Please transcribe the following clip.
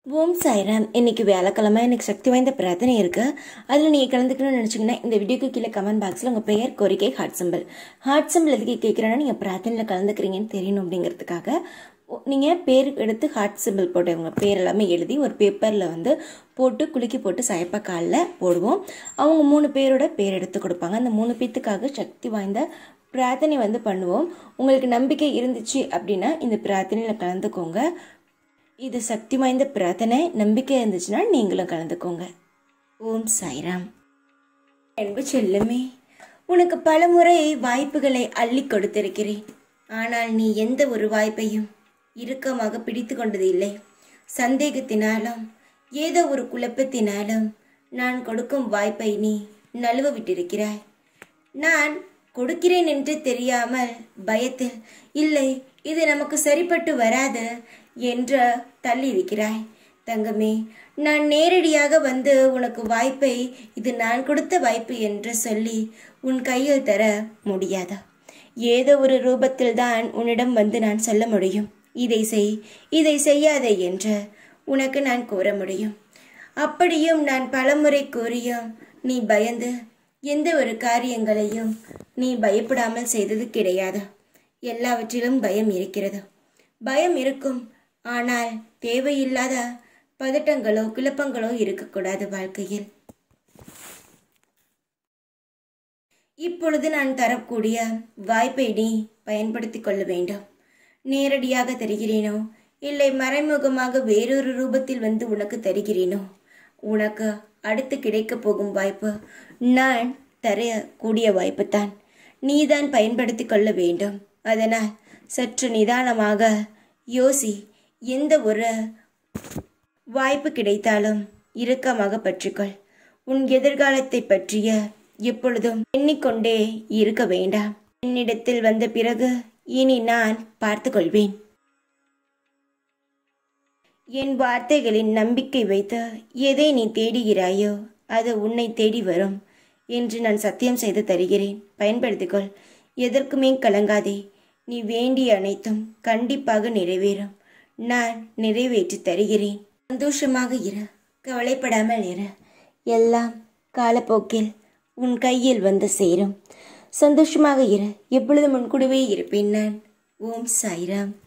ஓம் சாய்ராம் இன்னைக்கு வியாழக்கிழமை எனக்கு சக்தி வாய்ந்த பிரார்த்தனை இருக்கு அதில் நீங்கள் கலந்துக்கணும்னு நினச்சிங்கன்னா இந்த வீடியோக்கு கீழே கமெண்ட் பாக்ஸில் உங்கள் பெயர் கோரிக்கை ஹார்ட் சிம்பிள் ஹார்ட் சிம்பிள் எதுக்கு கேட்குறேன்னா நீங்கள் பிரார்த்தனையில் கலந்துக்கிறீங்கன்னு தெரியணும் அப்படிங்கிறதுக்காக நீங்கள் பேர் எடுத்து ஹார்ட் சிம்பிள் போட்டு உங்கள் பேர் எல்லாமே எழுதி ஒரு பேப்பரில் வந்து போட்டு குலுக்கி போட்டு சாயப்பா காலில் போடுவோம் அவங்க மூணு பேரோட பேர் எடுத்து கொடுப்பாங்க அந்த மூணு பேத்துக்காக சக்தி வாய்ந்த பிரார்த்தனை வந்து பண்ணுவோம் உங்களுக்கு நம்பிக்கை இருந்துச்சு அப்படின்னா இந்த பிரார்த்தனையில் கலந்துக்கோங்க இது சக்தி வாய்ந்த பிரார்த்தனை நம்பிக்கை இருந்துச்சுன்னா நீங்களும் கலந்துக்கோங்க ஓம் சாய்ராம் அன்பு செல்லுமே உனக்கு பலமுறை வாய்ப்புகளை அள்ளி கொடுத்திருக்கிறேன் ஆனால் நீ எந்த ஒரு வாய்ப்பையும் இறுக்கமாக பிடித்து கொண்டது இல்லை சந்தேகத்தினாலும் ஏதோ ஒரு குழப்பத்தினாலும் நான் கொடுக்கும் வாய்ப்பை நீ நழுவ விட்டிருக்கிறாய் நான் கொடுக்கிறேன் என்று தெரியாமல் பயத்தில் இல்லை இது நமக்கு சரிப்பட்டு வராது என்று தள்ளியிருக்கிறாய் தங்கமே நான் நேரடியாக வந்து உனக்கு வாய்ப்பை இது நான் கொடுத்த வாய்ப்பு என்று சொல்லி உன் கையில் தர முடியாதா ஏதோ ஒரு ரூபத்தில் தான் உன்னிடம் வந்து நான் சொல்ல முடியும் இதை செய் இதை செய்யாதே என்று உனக்கு நான் கூற முடியும் அப்படியும் நான் பலமுறை கூறியும் நீ பயந்து எந்த ஒரு காரியங்களையும் நீ பயப்படாமல் செய்தது கிடையாது எல்லாவற்றிலும் பயம் இருக்கிறது பயம் இருக்கும் ஆனால் தேவையில்லாத பதட்டங்களோ குழப்பங்களோ இருக்கக்கூடாது வாழ்க்கையில் இப்பொழுது நான் தரக்கூடிய வாய்ப்பை நீ பயன்படுத்திக் கொள்ள வேண்டும் நேரடியாக தருகிறேனோ இல்லை மறைமுகமாக வேறொரு ரூபத்தில் வந்து உனக்கு தருகிறேனோ உனக்கு அடுத்து கிடைக்கப் போகும் வாய்ப்பு நான் தரக்கூடிய வாய்ப்பு தான் நீதான் பயன்படுத்தி கொள்ள வேண்டும் அதனால் சற்று நிதானமாக யோசி எந்த ஒரு வாய்ப்பு கிடைத்தாலும் இறுக்கமாக பற்றிக்கொள் உன் எதிர்காலத்தை பற்றிய எப்பொழுதும் எண்ணிக்கொண்டே இருக்க வேண்டாம் என்னிடத்தில் வந்த பிறகு இனி நான் பார்த்து கொள்வேன் என் வார்த்தைகளின் நம்பிக்கை வைத்து எதை நீ தேடுகிறாயோ அது உன்னை தேடி வரும் என்று நான் சத்தியம் செய்து தருகிறேன் பயன்படுத்திக்கொள் எதற்குமே கலங்காதே நீ வேண்டிய அனைத்தும் கண்டிப்பாக நிறைவேறும் நான் நிறைவேற்றி தருகிறேன் சந்தோஷமாக இரு கவலைப்படாமல் இரு எல்லாம் காலப்போக்கில் உன் கையில் வந்து சேரும் சந்தோஷமாக இரு எப்பொழுதும் உன் கூடவே இருப்பேன் நான் ஓம் சாய்ராம்